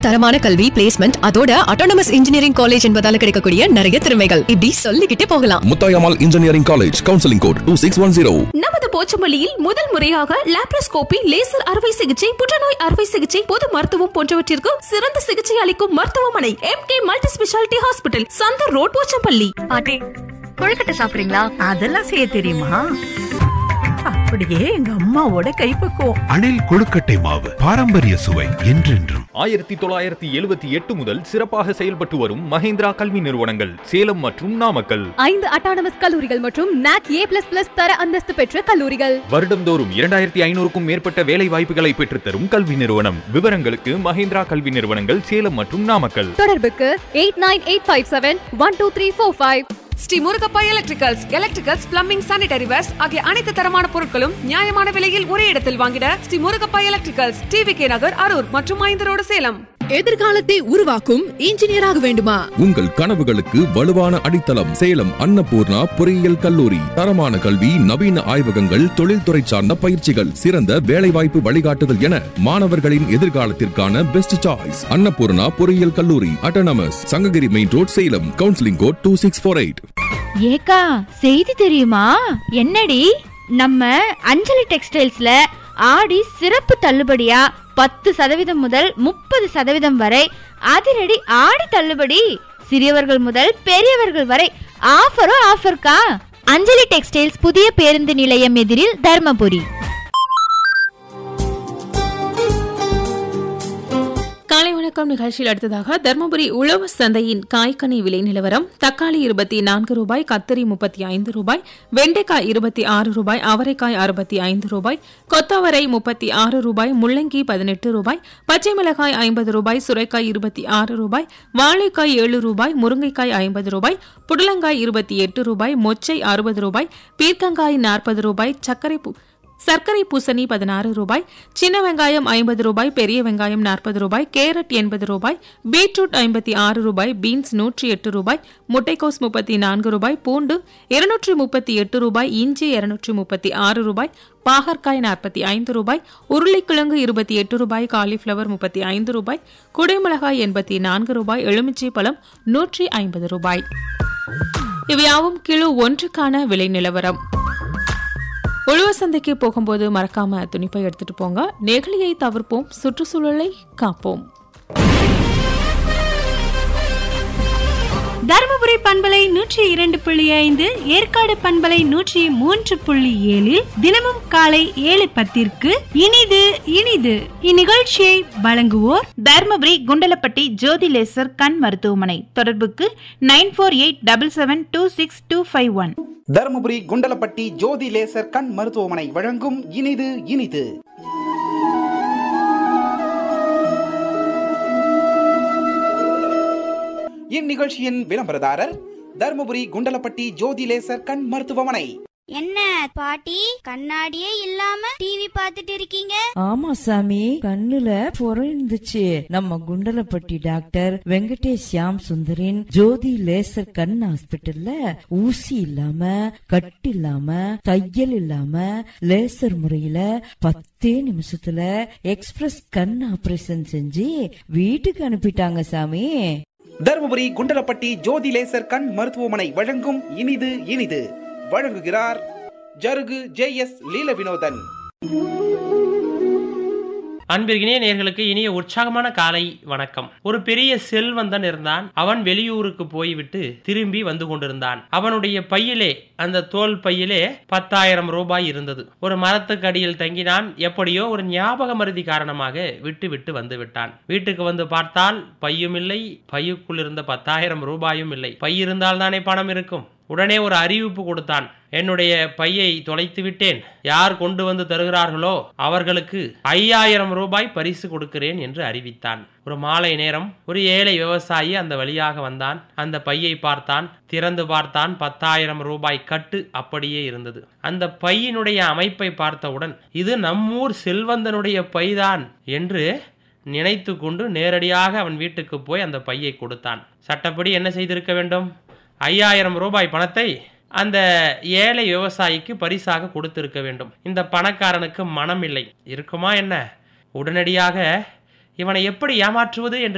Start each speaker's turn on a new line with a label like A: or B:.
A: தரமான கல்வி பிளேஸ்மெண்ட் அதோட அட்டானமஸ் இன்ஜினியரிங் காலேஜ் என்பதால கிடைக்கக்கூடிய நிறைய திறமைகள் இப்படி சொல்லிக்கிட்டே போகலாம்
B: Muthayammal engineering college counselling code two six one zero
C: நமது போச்சமல்லியில் முதல் முறையாக லாப்ரோஸ்கோபி லேசர் அறுவை சிகிச்சை புற்றுநோய் அறுவை சிகிச்சை பொது மருத்துவம் போன்றவற்றிற்கு சிறந்த சிகிச்சை அளிக்கும் மருத்துவமனை M K multi speciality hospital Chandar road Pochampalli
D: பாட்டி கொழுக்கட்டை சாப்பிடுறீங்களா
E: அதெல்லாம் செய்ய தெரியுமா அப்படியே எங்க அம்மாவோட கைப்பக்குவம்
F: அணில் கொழுக்கட்டை மாவு பாரம்பரிய சுவை என்றென்றும்
G: ஆயிரத்தி தொள்ளாயிரத்தி எழுபத்தி எட்டு முதல் சிறப்பாக செயல்பட்டு வரும் மஹேந்திரா கல்வி நிறுவனங்கள் சேலம் மற்றும் நாமக்கல்
H: ஐந்து அட்டானமஸ் கல்லூரிகள் மற்றும் நாக் ஏ பிளஸ் பிளஸ் தர அந்தஸ்து பெற்ற கல்லூரிகள்
G: வருடம்தோறும் இரண்டாயிரத்தி ஐநூறுக்கும் மேற்பட்ட வேலை வாய்ப்புகளை பெற்றுத்தரும் கல்வி நிறுவனம் விவரங்களுக்கு மஹேந்திரா கல்வி நிறுவனங்கள் சேலம் மற்றும் நாமக்கல்
H: தொடர்புக்கு eight nine eight five seven one two three four five
C: Sri Murugappa electricals electricals plumbing sanitary wares ஆகிய அனைத்து தரமான பொருட்களும் நியாயமான விலையில் ஒரே இடத்தில் வாங்கிட Sri Murugappa electricals T V K Nagar Arur மற்றும் ஐந்து ரோடு சேலம்
A: எதிர்காலத்தை உருவாக்கும் இன்ஜினியராக வேண்டுமா
B: உங்கள் கனவுகளுக்கு வலுவான அடித்தளம் சேலம் அன்னபூர்ணா பொறியியல் கல்லூரி தரமான கல்வி நவீன ஆய்வகங்கள் தொழில்துறை சார்ந்த பயிற்சிகள் சிறந்த வேலைவாய்ப்பு வழிகாட்டுதல் என மாணவர்களின் எதிர்காலத்திற்கான பெஸ்ட் சாய்ஸ் அன்னபூர்ணா பொறியியல் கல்லூரி autonomous Sankagiri main road Salem counselling code two six four eight
D: ஏக்கா செய்தி தெரியுமா என்னடி நம்ம அஞ்சலி டெக்ஸ்டைல்ஸ்ல ஆடி சிறப்பு தள்ளுபடியா பத்து சதவீதம் முதல் முப்பது சதவீதம் வரை அதிரடி ஆடி தள்ளுபடி சிறியவர்கள் முதல் பெரியவர்கள் வரை ஆஃபரும் ஆஃபர்க்கா அஞ்சலி டெக்ஸ்டைல்ஸ் புதிய பேருந்து நிலையம் எதிரில் தர்மபுரி
I: காலை வணக்கம் நிகழ்ச்சியில் அடுத்ததாக தருமபுரி உழவு சந்தையின் காய்கனி விலை நிலவரம் தக்காளி இருபத்தி நான்கு ரூபாய் கத்தரி முப்பத்தி ஐந்து ரூபாய் வெண்டைக்காய் இருபத்தி ஆறு ரூபாய் அவரைக்காய் அறுபத்தி ஐந்து ரூபாய் கொத்தவரை முப்பத்தி ஆறு ரூபாய் முள்ளங்கி பதினெட்டு ரூபாய் பச்சை மிளகாய் ஐம்பது ரூபாய் சுரைக்காய் இருபத்தி ஆறு ரூபாய் வாழைக்காய் ஏழு ரூபாய் முருங்கைக்காய் ஐம்பது ரூபாய் புடலங்காய் இருபத்தி எட்டு ரூபாய் மொச்சை அறுபது ரூபாய் பீர்க்கங்காய் நாற்பது ரூபாய் சர்க்கரை பூ சர்க்கரை பூசணி பதினாறு ரூபாய் சின்ன வெங்காயம் ஐம்பது ரூபாய் பெரிய வெங்காயம் நாற்பது ரூபாய் கேரட் எண்பது ரூபாய் பீட்ரூட் ஐம்பத்தி ஆறு ரூபாய் பீன்ஸ் நூற்றி எட்டு ரூபாய் முட்டைக்கோஸ் முப்பத்தி நான்கு ரூபாய் பூண்டு இருநூற்றி முப்பத்தி எட்டு ரூபாய் இஞ்சி இருநூற்றி முப்பத்தி ஆறு ரூபாய் பாகற்காய் நாற்பத்தி ஐந்து ரூபாய் உருளைக்கிழங்கு இருபத்தி எட்டு ரூபாய் காலிஃப்ளவர் முப்பத்தி ஐந்து ரூபாய் குடைமிளகாய் எண்பத்தி நான்கு ரூபாய் எலுமிச்சை பழம் நூற்றி ஐம்பது ரூபாய் இவையாவும் கிலோ ஒன்றுக்கான விலை நிலவரம் உழவர் சந்தைக்கு போகும்போது மறக்காம துணிப்பை எடுத்துட்டு போங்க நெகிழியை தவிர்ப்போம் சுற்றுச்சூழலை காப்போம்
J: தருமபுரி பண்பலை நூற்றி இரண்டு புள்ளி ஐந்து ஏற்காடு பண்பலை நூற்றி மூன்று புள்ளி ஏழில் தினமும் காலை ஏழு பத்திற்கு இனிது இனிது இந்நிகழ்ச்சியை வழங்குவோர்
E: தர்மபுரி குண்டலப்பட்டி ஜோதி லேசர் கண் மருத்துவமனை தொடர்புக்கு nine four eight double seven two six two five one
K: Dharmapuri Kundalapatti Jyothi laser கண் மருத்துவமனை வழங்கும் இனிது இனிது இந்நிகழ்ச்சியின் விளம்பரதாரர் தருமபுரி குண்டலப்பட்டி ஜோதி லேசர் கண் மருத்துவமனை
L: என்ன பாட்டி கண்ணாடியே இல்லாம டிவி பார்த்துட்டு இருக்கீங்க
M: ஆமா சாமி கண்ணுல புறம் இருந்துச்சு நம்ம குண்டலப்பட்டி டாக்டர் வெங்கடேஷ் ஷியாம் சுந்தரின் ஜோதி லேசர் கண் ஹாஸ்பிட்டல்ல ஊசி இல்லாம கட்டு இல்லாம தையல் இல்லாம லேசர் முறையில பத்தே நிமிஷத்துல எக்ஸ்பிரஸ் கண் ஆபரேஷன் செஞ்சு வீட்டுக்கு அனுப்பிட்டாங்க சாமி
K: தருமபுரி குண்டலப்பட்டி ஜோதி லேசர் கண் மருத்துவமனை வழங்கும் இனிது இனிது வழங்குகிறார் ஜருகு ஜே எஸ் லீல வினோதன்
N: அன்பிற்கினிய நேர்களுக்கு இனிய உற்சாகமான காலை வணக்கம் ஒரு பெரிய செல்வந்தன் இருந்தான் அவன் வெளியூருக்கு போய்விட்டு திரும்பி வந்து கொண்டிருந்தான் அவனுடைய பையிலே அந்த தோல் பையிலே பத்தாயிரம் ரூபாய் இருந்தது ஒரு மரத்துக்கு அடியில் தங்கினான் எப்படியோ ஒரு ஞாபக மருதி காரணமாக விட்டு விட்டு வந்து விட்டான் வீட்டுக்கு வந்து பார்த்தால் பையும் இல்லை பையுக்குள் இருந்த பத்தாயிரம் ரூபாயும் இல்லை பை இருந்தால் தானே பணம் இருக்கும் உடனே ஒரு அறிவிப்பு கொடுத்தான் என்னுடைய பையை தொலைத்து விட்டேன் யார் கொண்டு வந்து தருகிறார்களோ அவர்களுக்கு ஐயாயிரம் ரூபாய் பரிசு கொடுக்கிறேன் என்று அறிவித்தான் ஒரு மாலை நேரம் ஒரு ஏழை விவசாயி அந்த வழியாக வந்தான் அந்த பையை பார்த்தான் திறந்து பார்த்தான் பத்தாயிரம் ரூபாய் கட்டு அப்படியே இருந்தது அந்த பையினுடைய அமைப்பை பார்த்தவுடன் இது நம்மூர் செல்வந்தனுடைய பைதான் என்று நினைத்து கொண்டு நேரடியாக அவன் வீட்டுக்கு போய் அந்த பையை கொடுத்தான் சட்டப்படி என்ன செய்திருக்க வேண்டும் ஐயாயிரம் ரூபாய் பணத்தை அந்த ஏழை விவசாயிக்கு பரிசாக கொடுத்திருக்க வேண்டும் இந்த பணக்காரனுக்கு மனம் இல்லை இருக்குமா என்ன உடனடியாக இவனை எப்படி ஏமாற்றுவது என்று